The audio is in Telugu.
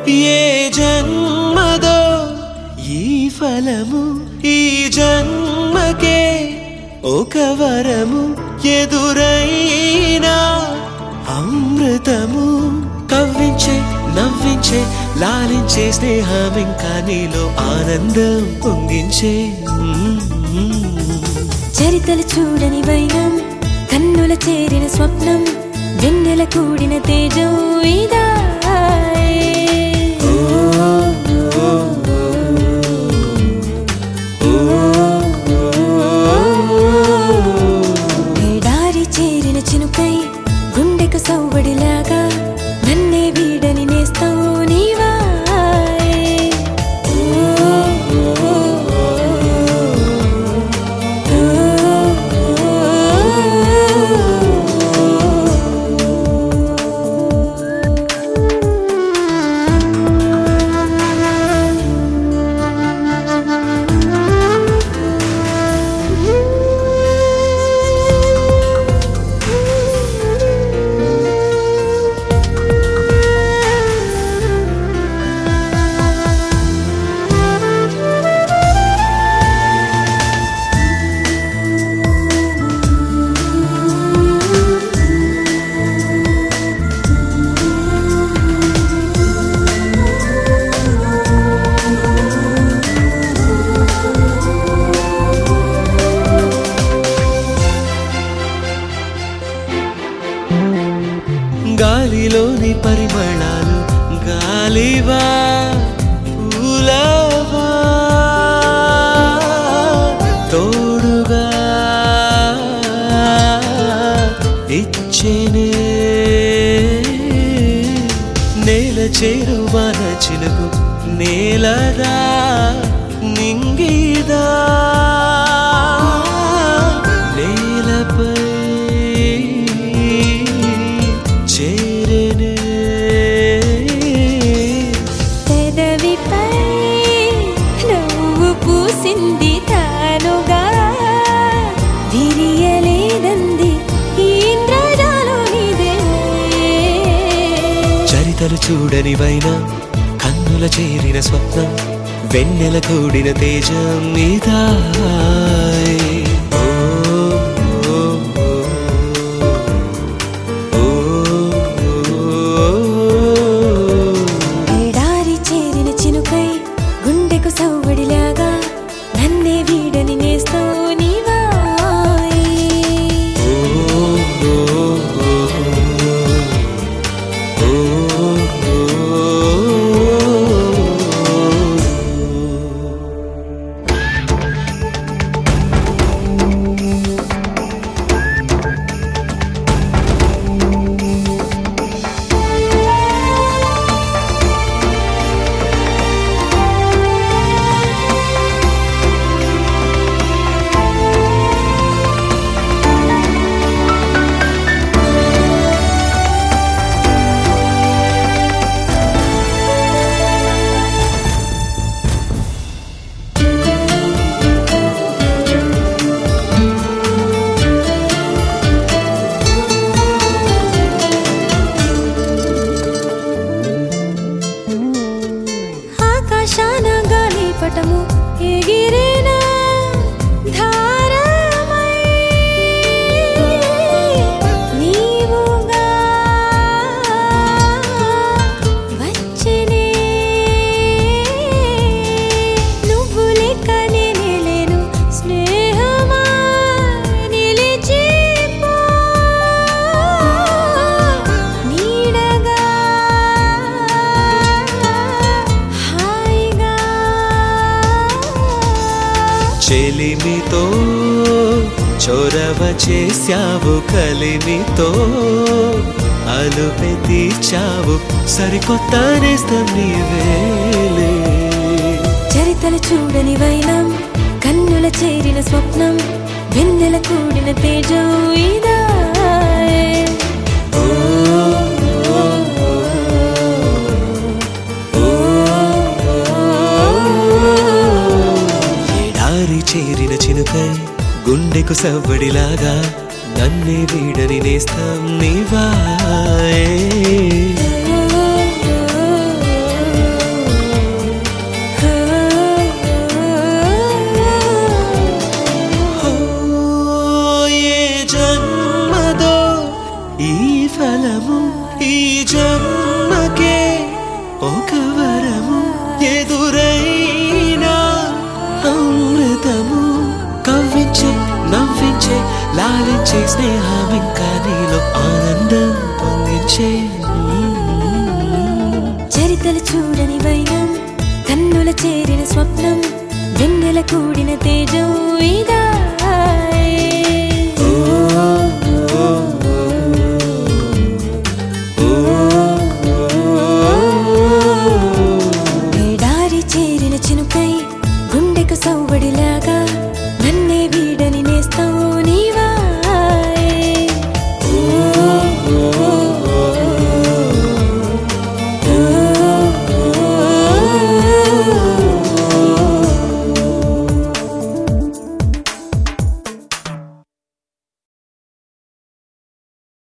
ఏ జన్మదో ఈ ఫలము ఈ జన్మకే ఒక వరము ఎదురైనా అమృతము కవ్వించే నవ్వించే లాలించే స్నేహం ఇంకా నీలో ఆనందం పొంగించే చరితలు చూడని వైనం కన్నుల చేరిన స్వప్నం వెన్నెల కూడిన తేజం ఇదా ఎడారి చేరిన చినుకై గుండెకు సౌవడిలాగా నన్నే వీడని నేస్తావు నీవా గాలిలోని పరిమళాలు గాలివా పూలవా తోడుగా ఇచ్చేనే నేల చేరువాన చిలుకు నేలదా నింగిదా నేలపై చేరనే పెదవిపై నువ్వు పూసింది తానుగా విరియలేదంది ఈ ఇంద్రజాలం ఇదే చరితలు చూడని వైన కన్నుల చేరిన స్వప్నం వెన్నెల కూడిన తేజం ఇదా ఓ, ఓ, ఓ, ఓ, ఓ. ఎడారి చేరిన చినుకై గుండెకు సవ్వడిలాగా నన్నే వీడని నేస్తావు నీవా ఆకాశాన గాలిపటము ఎగిరేనా ధారమై నీవుగా వచ్చెనే నువ్వు లెక్క నేనే లేను స్నేహమా నిలిచిపో నీడగా హాయిగా చెలిమితో చొరవ చేశావు కలిమితో అలుపె తీర్చావు సరికొత్త నేస్తం నీవేలే చరితలు చూడని వైనం కన్నుల చేరిన స్వప్నం వెన్నెల కూడిన తేజం ఇదా ఎడారి చేరిన చినుకై గుండెకు సవ్వడిలాగా నన్నే వీడని నేస్తం నీవా ఫలము ఈ జన్మకే ఒక వరము ఎదురైనా అమృతము కవ్వించే నవ్వించే లాలించే స్నేహం ఇంకా